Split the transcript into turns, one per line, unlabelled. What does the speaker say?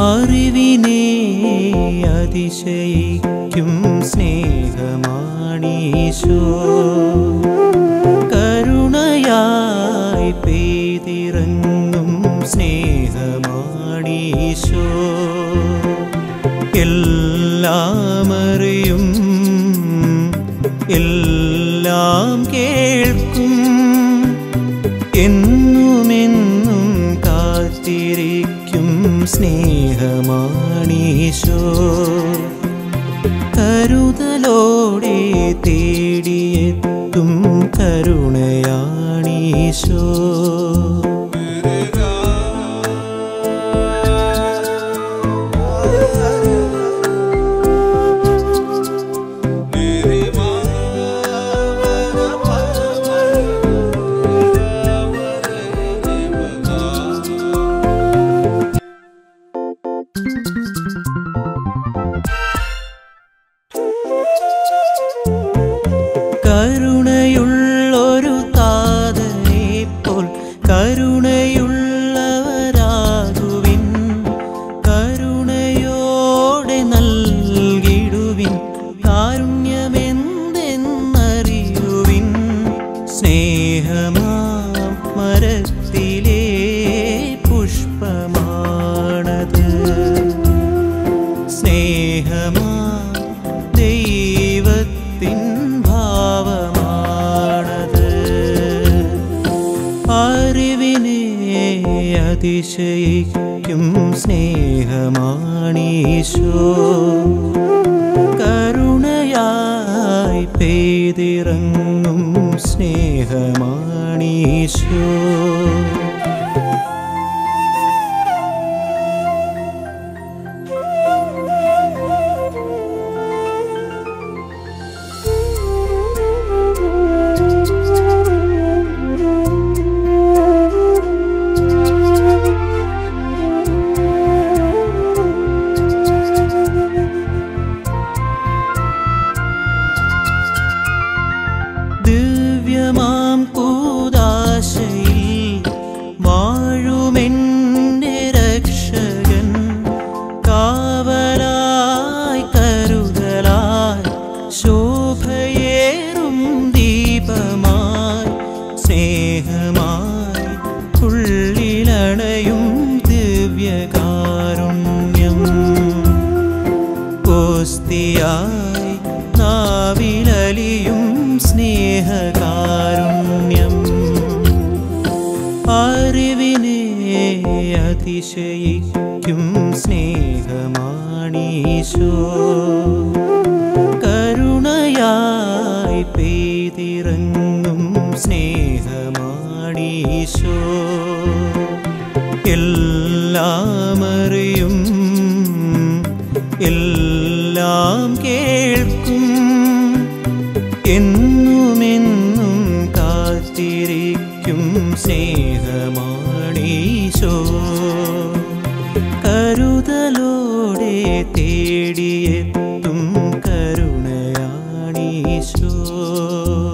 അറിവിനെ അതിശയിക്കും സ്നേഹമാണീശോ കരുണയായി പെയ്തിറങ്ങും സ്നേഹമാണീശോ എല്ലാം അറിയും എല്ലാം കേൾക്കും എന്നുമെന്നും കാത്തിരിക്കും സ്നേഹമാണീശോ കരുതലോടെ തേടിയെത്തും കരുണയാണീശോ കരുണയുള്ളൊരു താതനെ പോൽ കരുണയുള്ളവരാകുവിൻ കരുണയോടെ നൽകിടുവിൻ കാരുണ്യമെന്തെന്നറിയുവിൻ സ്നേഹമാം മരത്തിലെ പുഷ്പമാണത് സ്നേഹമാ ദൈവത്തിൻ ഭാവമാണത് അറിവിനെ അതിശയിക്കും സ്നേഹമാണീശോ കരുണയായി പെയ്തിറങ്ങും സ്നേഹമാണീശോ ദിവ്യമാം കൂദാശയിൽ വാഴുമെൻ്റെ രക്ഷകൻ കാവലായി കരുതലായി ശോഭയേറും ദീപമായി സ്നേഹമായി ഉള്ളിലണയും ദിവ്യകാരുണ്യം കോസ്തിയായി നാവിലലിയും സ്നേഹകാരുണ്യം അറിവിനെ അതിശയിക്കും സ്നേഹമാണീശോ കരുണയായി പെയ്തിറങ്ങും സ്നേഹമാണീശോ എല്ലാം അറിയും എല്ലാം കേൾക്കും എന്നുമെന്നും കാത്തിരിക്കും സ്നേഹമാണീശോ കരുതലോടെ തേടിയെത്തും കരുണയാണീശോ